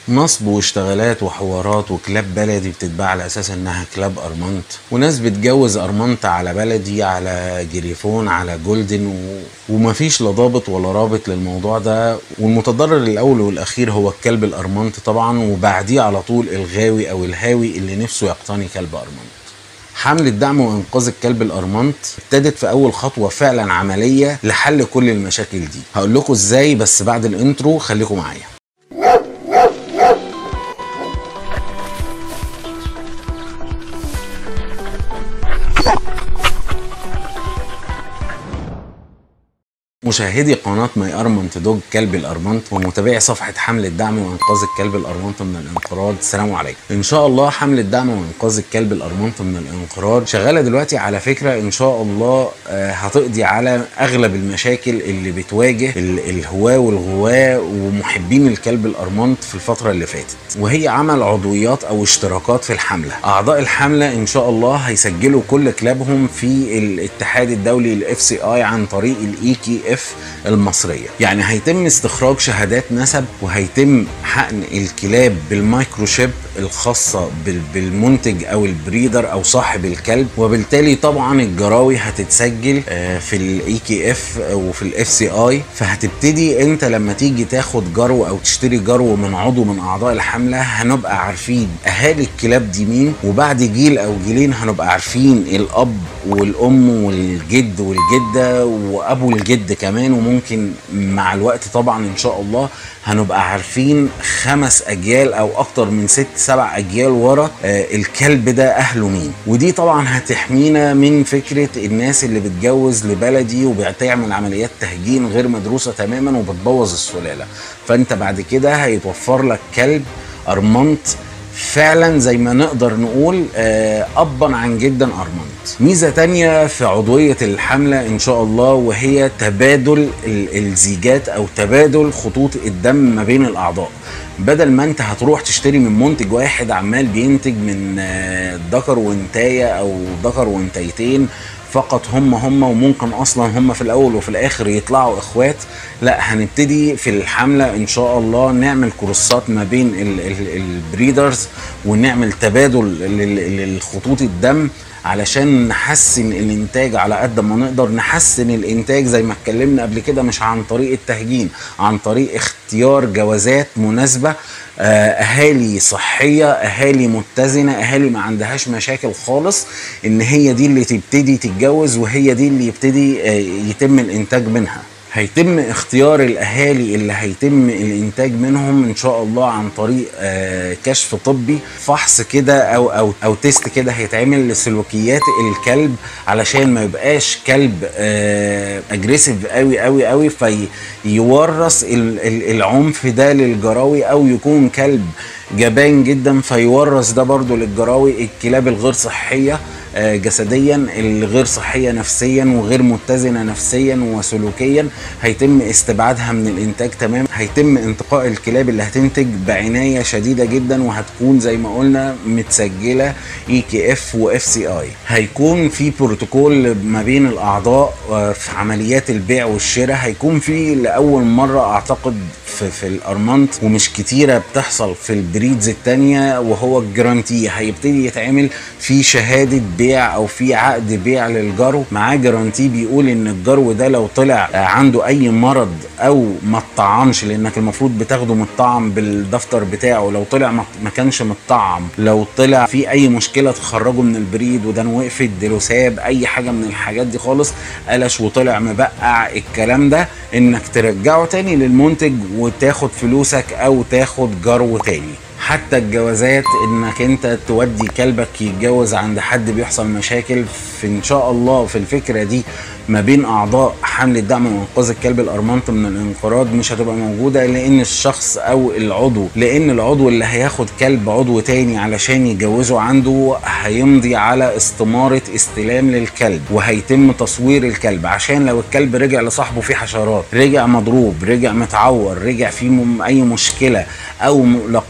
نصب واشتغالات وحوارات وكلاب بلدي بتتباع على اساس انها كلاب ارمنت وناس بتجوز ارمنت على بلدي على جريفون على جولدن و... ومفيش لا ضابط ولا رابط للموضوع ده والمتضرر الاول والاخير هو الكلب الارمنت طبعا وبعديه على طول الغاوي او الهاوي اللي نفسه يقتني كلب ارمنت حملة دعم وإنقاذ الكلب الأرمنت ابتدت في أول خطوة فعلا عملية لحل كل المشاكل دي هقول لكم إزاي بس بعد الإنترو خليكم معايا مشاهدي قناة ماي أرمنت دوج كلب الأرمنت ومتابعي صفحة حملة دعم وإنقاذ الكلب الأرمنت من الانقراض السلام عليكم إن شاء الله حملة دعم وإنقاذ الكلب الأرمنت من الانقراض شغالة دلوقتي على فكرة إن شاء الله آه، هتقضي على أغلب المشاكل اللي بتواجه ال- الهواة والغواة ومحبين الكلب الأرمنت في الفترة اللي فاتت وهي عمل عضويات أو اشتراكات في الحملة أعضاء الحملة إن شاء الله هيسجلوا كل كلابهم في الاتحاد الدولي الاف سي اي عن طريق الاي كي اف المصريه يعني هيتم استخراج شهادات نسب وهيتم حقن الكلاب بالمايكروشيب الخاصه بال- بالمنتج او البريدر او صاحب الكلب وبالتالي طبعا الجراوي هتتسجل آه، في الاي كي اف وفي الاف سي اي فهتبتدي انت لما تيجي تاخد جرو او تشتري جرو من عضو من اعضاء الحمله هنبقى عارفين اهالي الكلاب دي مين وبعد جيل او جيلين هنبقى عارفين الاب والام والجد والجده وابو الجد كمان وممكن مع الوقت طبعا ان شاء الله هنبقى عارفين خمس اجيال او اكتر من ست سبع اجيال ورا آه، الكلب ده اهله مين ودي طبعا هتحمينا من فكره الناس اللي بتجوز لبلدي وبتعمل عمليات تهجين غير مدروسه تماما وبتبوظ السلاله فانت بعد كده هيتوفر لك كلب ارمنت فعلا زي ما نقدر نقول آه، ابا عن جدا ارمنت ميزه تانية في عضويه الحمله ان شاء الله وهي تبادل ال- الزيجات او تبادل خطوط الدم ما بين الاعضاء بدل ما انت هتروح تشتري من منتج واحد عمال بينتج من آه، ذكر وانتايه او ذكر وانتايتين فقط هم هم وممكن اصلا هم في الاول وفي الاخر يطلعوا اخوات لا هنبتدي في الحمله ان شاء الله نعمل كورسات ما بين ال- ال- البريدرز ونعمل تبادل لل- للخطوط الدم علشان نحسن الانتاج على قد ما نقدر نحسن الانتاج زي ما اتكلمنا قبل كده مش عن طريق التهجين عن طريق اختيار جوازات مناسبه آه، اهالي صحيه اهالي متزنه اهالي ما عندهاش مشاكل خالص ان هي دي اللي تبتدي تتجوز وهي دي اللي يبتدي آه، يتم الانتاج منها هيتم اختيار الاهالي اللي هيتم الانتاج منهم ان شاء الله عن طريق آه، كشف طبي فحص كده او او او تيست كده هيتعمل لسلوكيات الكلب علشان ما يبقاش كلب اجريسيف قوي قوي قوي فيورث ال- ال- العنف ده للجراوي او يكون كلب جبان جدا فيورث ده برضو للجراوي الكلاب الغير صحيه آه، جسديا الغير صحيه نفسيا وغير متزنه نفسيا وسلوكيا هيتم استبعادها من الانتاج تمام هيتم انتقاء الكلاب اللي هتنتج بعنايه شديده جدا وهتكون زي ما قلنا متسجله اي كي اف واف سي اي هيكون في بروتوكول ما بين الاعضاء آه، في عمليات البيع والشراء هيكون في لاول مره اعتقد في, في الارمنت ومش كتيره بتحصل في البريدز التانية وهو الجرانتي هيبتدي يتعمل في شهاده بيع او في عقد بيع للجرو معاه جرانتي بيقول ان الجرو ده لو طلع آه، عنده اي مرض او ما اتطعمش لانك المفروض بتاخده متطعم بالدفتر بتاعه لو طلع ما ما كانش متطعم لو طلع في اي مشكله تخرجه من البريد ودان وقفت ديلوساب اي حاجه من الحاجات دي خالص قلش وطلع مبقع الكلام ده انك ترجعه تاني للمنتج وتاخد فلوسك او تاخد جرو تاني حتى الجوازات انك انت تودي كلبك يتجوز عند حد بيحصل مشاكل في ان شاء الله في الفكره دي ما بين اعضاء حمله دعم وانقاذ الكلب الارمنت من الانقراض مش هتبقى موجوده لان الشخص او العضو لان العضو اللي هياخد كلب عضو تاني علشان يجوزه عنده هيمضي على استماره استلام للكلب وهيتم تصوير الكلب عشان لو الكلب رجع لصاحبه فيه حشرات رجع مضروب رجع متعور رجع فيه م- اي مشكله او م- لا قدر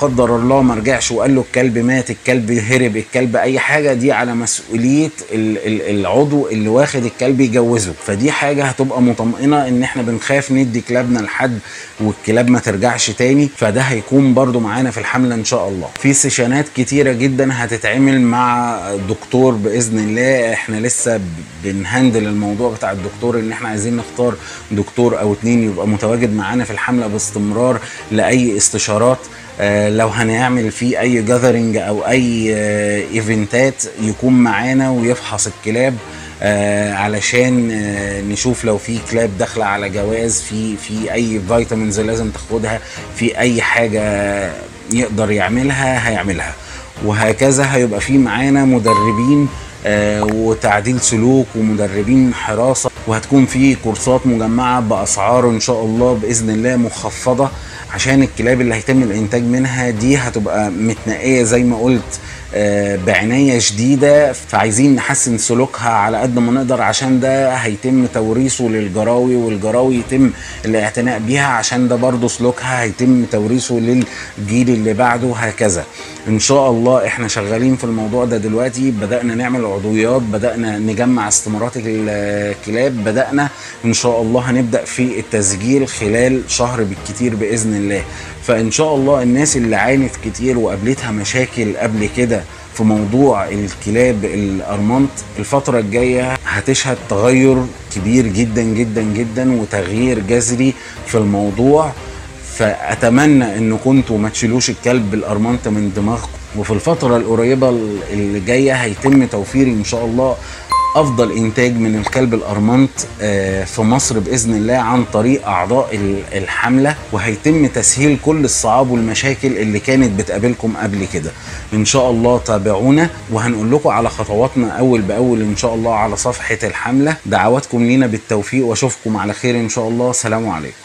الله ما رجعش وقال له الكلب مات الكلب هرب الكلب اي حاجه دي على مسؤوليه ال- ال- العضو اللي واخد الكلب يجوزه فدي حاجه هتبقى مطمئنه ان احنا بنخاف ندي كلابنا لحد والكلاب ما ترجعش تاني فده هيكون برضو معانا في الحمله ان شاء الله في سيشنات كتيره جدا هتتعمل مع الدكتور باذن الله احنا لسه ب- بنهندل الموضوع بتاع الدكتور ان احنا عايزين نختار دكتور او اتنين يبقى متواجد معانا في الحمله باستمرار لاي استشارات آه، لو هنعمل فيه اي جاذرنج او اي آه، ايفنتات يكون معانا ويفحص الكلاب آه، علشان آه، نشوف لو في كلاب داخله على جواز في في اي فيتامينز لازم تاخدها في اي حاجه يقدر يعملها هيعملها وهكذا هيبقى في معانا مدربين آه، وتعديل سلوك ومدربين حراسه وهتكون في كورسات مجمعه باسعار ان شاء الله باذن الله مخفضه عشان الكلاب اللي هيتم الانتاج منها دي هتبقى متنقيه زي ما قلت آه، بعنايه شديده فعايزين نحسن سلوكها على قد ما نقدر عشان ده هيتم توريثه للجراوي والجراوي يتم الاعتناء بيها عشان ده برضه سلوكها هيتم توريثه للجيل اللي بعده وهكذا ان شاء الله احنا شغالين في الموضوع ده دلوقتي بدانا نعمل عضويات بدانا نجمع استمارات الكلاب بدانا ان شاء الله هنبدا في التسجيل خلال شهر بالكتير باذن الله فان شاء الله الناس اللي عانت كتير وقابلتها مشاكل قبل كده في موضوع الكلاب الارمنت الفتره الجايه هتشهد تغير كبير جدا جدا جدا وتغيير جذري في الموضوع فاتمنى ان كنتوا ما تشيلوش الكلب الارمنت من دماغكم وفي الفتره القريبه اللي جايه هيتم توفير ان شاء الله افضل انتاج من الكلب الارمنت آه، في مصر باذن الله عن طريق اعضاء ال- الحمله وهيتم تسهيل كل الصعاب والمشاكل اللي كانت بتقابلكم قبل كده ان شاء الله تابعونا وهنقول لكم على خطواتنا اول باول ان شاء الله على صفحه الحمله دعواتكم لينا بالتوفيق واشوفكم على خير ان شاء الله سلام عليكم